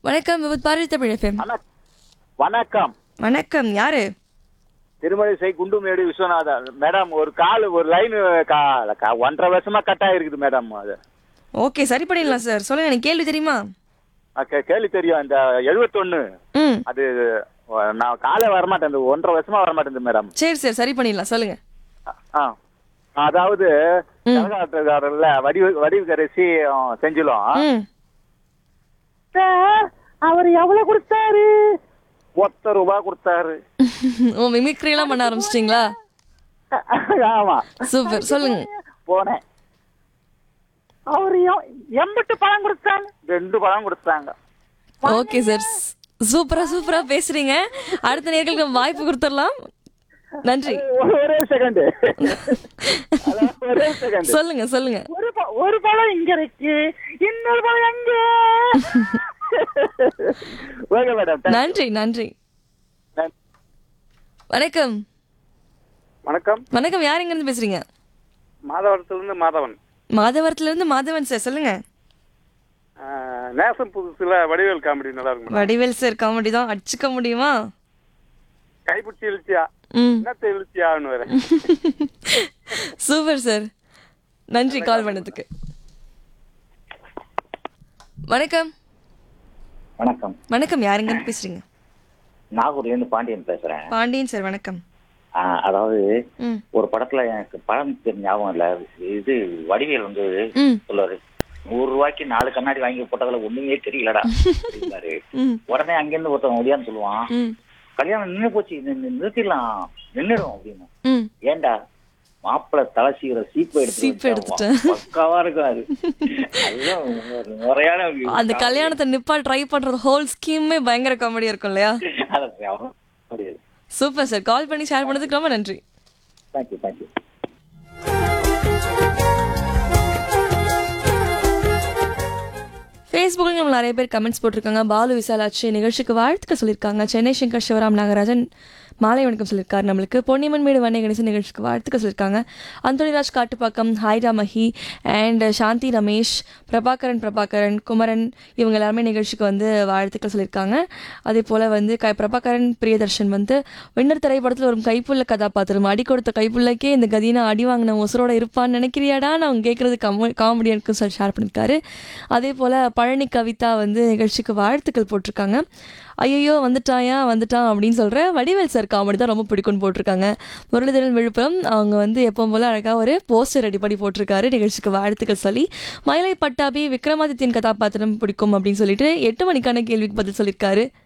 வணக்கம் விபத் பாரதி தமிழ் எஃப்எம் வணக்- வணக்கம் வணக்கம் யாரு திருமழிசை குண்டுமேடு விஸ்வநாதன் மேடம் ஒரு கால் ஒரு லைன் ஒன்றரை வருஷமா கட் ஆயிருக்குது மேடம் அது ஓகே சரி பண்ணிடலாம் சார் சொல்லுங்க எனக்கு கேள்வி தெரியுமா அ, கே- கேள்வி தெரியும் இந்த எழுபத்தொன்னு ம் அது அ, நான் காலை வரமாட்டேன் இந்த ஒன்றரை வருஷமா வரமாட்டேன் மேடம் சரி சார் சரி பண்ணிடலாம் சொல்லுங்க அ- ஆ அதாவது கரகாட்டக்காரர்ல வடிவு வடிவுக்கரசி செஞ்சிலும் ம் சார் அவர் எவ்வளவு கொடுத்தாரு ஒத்த ரூபா கொடுத்தாரு ஓ மிமிக்ரி எல்லாம் பண்ண ஆரம்பிச்சிட்டிங்களா ஆமா சூப்பர் சொல்லுங்க போனேன் அவரு எ- எண்பட்டு பழம் கொடுத்தாங்க ரெண்டு பழம் கொடுத்தாங்க ஓகே சார் சூப்பரா சூப்பரா பேசுறீங்க அடுத்த நேர்களுக்கு வாய்ப்பு கொடுத்துடலாம் நன்றி ஒரு- ஒரே செகண்ட் ஒரே செகண்ட் சொல்லுங்க சொல்லுங்க ஒரு ப- ஒரு பழம் இங்க இருக்கு இன்னொரு பழம் எங்க ஓகே மேடம் நன்றி நன்றி தேங்க்- வணக்கம் வணக்கம் வணக்கம் யார் எங்க இருந்து பேசுறீங்க மாதவரத்திலிருந்து மாதவன் மாதவரத்துல இருந்து மாதவன் சார் சொல்லுங்க ஆஹ், நேசம் புதுசுல வடிவேல் காமெடி நல்லா இருக்கும் மேடம். வடிவேல் சார் காமெடி தான் அடிச்சுக்க முடியுமா கைப்பிடிச்சி இழுச்சியா ம் என்னத்தை இழுச்சியான்னு வேற சூப்பர் சார் நன்றி கால் பண்ணதுக்கு வணக்கம் வணக்கம் வணக்கம் யாருங்க பேசுறீங்க நாகூர்ல இருந்து பாண்டியன் பேசுறேன் பாண்டியன் சார் வணக்கம் ஆ, அதாவது ம் ஒரு படத்துல எனக்கு படம் தெரிஞ்ச ஞாபகம் இல்ல இது வடிவேல் வந்து ம் சொல்லுவாரு நூறு ரூபாய்க்கு நாலு கண்ணாடி வாங்கி போட்டதுல ஒண்ணுமே தெரியலடா அப்படின்னாரு ம் உடனே அங்கிருந்து ஒருத்தன் முடியான்னு சொல்லுவான் ம் கல்யாணம் நின்னு போச்சு நி- நி- நிறுத்திடலாம் நின்னுடும் அப்படின்னு ம் ஏன்டா மாப்பிள்ளை தலை சீக்கிர சீப்பை சீப்பை எடுத்து எடுத்துட்டேன். பக்காவா இருக்கும் அது அதுதான் ஒரு முறையான ஒரு அந்த கல்யாணத்தை நிப்பா ட்ரை பண்றது ஹோல் ஸ்கீமே பயங்கர காமெடியா இருக்கும் இல்லையா அதை அவன் முடியாது சூப்பர் சார் கால் பண்ணி ஷேர் பண்ணதுக்கு ரொம்ப நன்றி தேங்க்யூ தேங்க்யூ ஃபேஸ்புக்கில் நம்ம நிறைய பேர் கமெண்ட்ஸ் போட்டிருக்காங்க பாலு விசாலாட்சி நிகழ்ச்சிக்கு வாழ்த்துக்க சொல்லியிருக்காங்க சென்னை சங்கர் சிவராம் நாகராஜன் மாலை வணக்கம் சொல்லியிருக்காரு நம்மளுக்கு பொன்னியம்மன் மேடு வண்ணை கணேசன் நிகழ்ச்சிக்கு வாழ்த்துக்க சொல்லியிருக்காங்க அந்தோனிராஜ் காட்டுப்பாக்கம் ஹாய்ரா மஹி அண்ட் சாந்தி ரமேஷ் பிரபாகரன் பிரபாகரன் குமரன் இவங்க எல்லாருமே நிகழ்ச்சிக்கு வந்து வாழ்த்துக்கள் சொல்லியிருக்காங்க அதே போல் வந்து க பிரபாகரன் பிரியதர்ஷன் வந்து விண்ணர் திரைப்படத்தில் ஒரு கைப்புள்ள கதாபாத்திரம் அடி கொடுத்த கைப்புள்ளக்கே இந்த கதினா அடி வாங்கின உசுரோட இருப்பான்னு நினைக்கிறியாடா நான் அவங்க கேட்குறது கம காமெடியனுக்கும் சொல்லி ஷேர் பண்ணியிருக்காரு அதே போல் பழனி கவிதா வந்து நிகழ்ச்சிக்கு வாழ்த்துக்கள் போட்டிருக்காங்க ஐயோ வந்துட்டாயா வந்துட்டான் அப்படின்னு சொல்கிற வடிவேல் சார் காமெடி தான் ரொம்ப பிடிக்கும்னு போட்டிருக்காங்க முரளிதரன் விழுப்புரம் அவங்க வந்து எப்பவும் போல் அழகாக ஒரு போஸ்டர் ரெடி பண்ணி போட்டிருக்காரு நிகழ்ச்சிக்கு வாழ்த்துக்கள் சொல்லி மயிலை பட்டாபி விக்ரமாதித்யன் கதாபாத்திரம் பிடிக்கும் அப்படின்னு சொல்லிட்டு எட்டு மணிக்கான கேள்விக்கு பதில் சொல்லியிருக்காரு